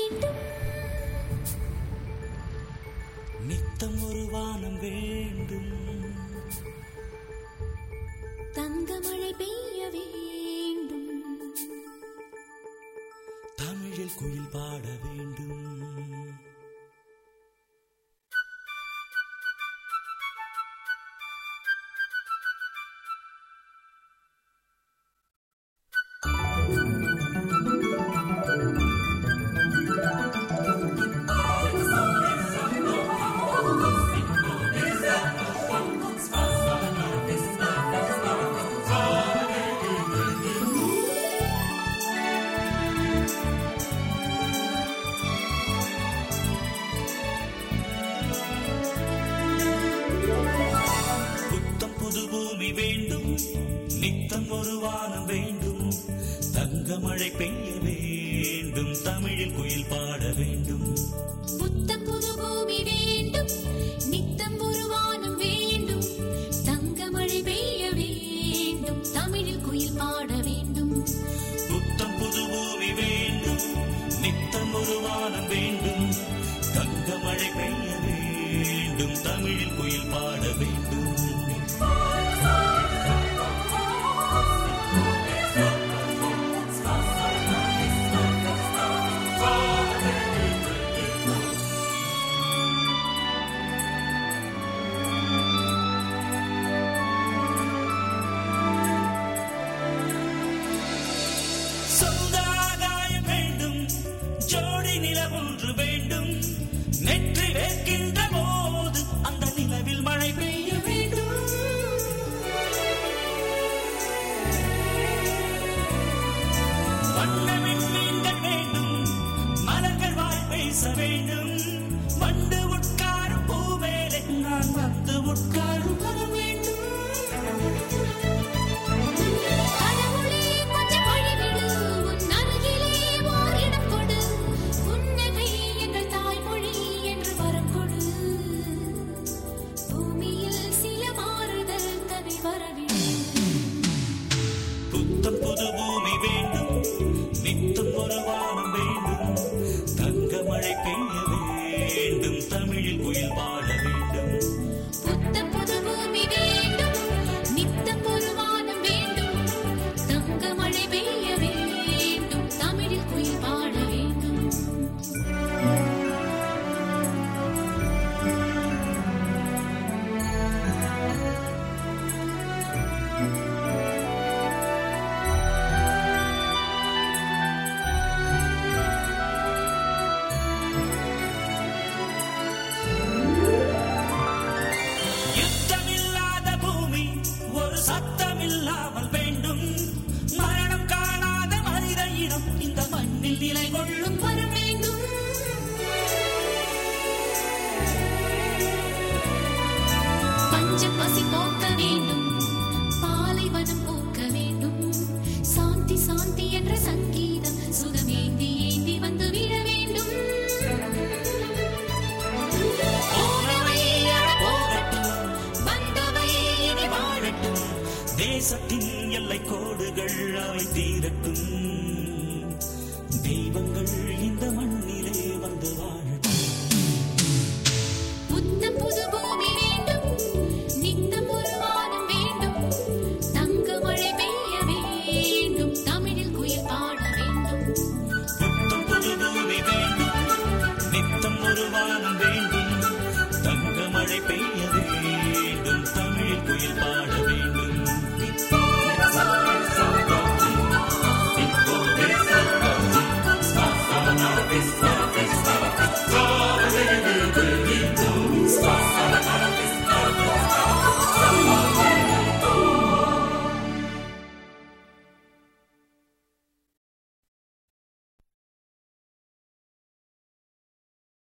வேண்டும் நித்தம் ஒரு வானம் வேண்டும் தங்கமழை பெய்ய வேண்டும் தமிழில் குயில் பாட வேண்டும் புத்தம் புது பூமி வேண்டும் நித்தம் ஒரு வானம் வேண்டும் தங்க மழை பெய்ய வேண்டும் தமிழில் குயில் பாட வேண்டும் புத்தம் புது பூமி வேண்டும் நித்தம் ஒரு வானம் வேண்டும் தங்கமழை பெய்ய வேண்டும் தமிழில் குயில் பாட வேண்டும் புத்தம் புது பூமி வேண்டும் நித்தம் ஒரு வானம் வேண்டும் தங்க மழை பெய்ய வேண்டும் தமிழில் குயில் பாட வேண்டும் சொந்த ஆகாயம் வேண்டும் ஜோடி நிலவொன்று வேண்டும் நெற்றி வேர்க்கின்ற போது அந்த நிலவில் மழை பெய்ய வேண்டும் வண்ணமின் மீன்கள் வேண்டும் மலர்கள் வாய் பேச வேண்டும் வண்டு உட்காரும் பூவேலை நான் வந்து உட்காரும் வர வேண்டும் கடவுளே கொஞ்சம் வழிவிடு உன் அருகிலே ஓரிடம் கொடு புன்னகை எங்கள் தாய்மொழி என்று வரம் கொடு பூமியில் சில மாறுதல் தனை வரவிடு புத்தம் புது பூமி வேண்டும் நித்தம் ஒரு வானம் வேண்டும் தங்க மழை பெய்ய வேண்டும் தமிழில் குயில் பாட வேண்டும் புத்தம் புது பூமி வேண்டும் நித்தம் ஒரு வானம் வேண்டும் தங்கமழை பெய்ய வேண்டும் தமிழில் குயில் பாட வேண்டும் யுத்தமில்லாத பூமி ஒரு சத்தமில்லாமல் வேண்டும் மரணம் காணாத மனித இனம் இந்த மண்ணில் நிலை கொள்ளும் வர வேண்டும் பஞ்ச பசி போக்க வேண்டும்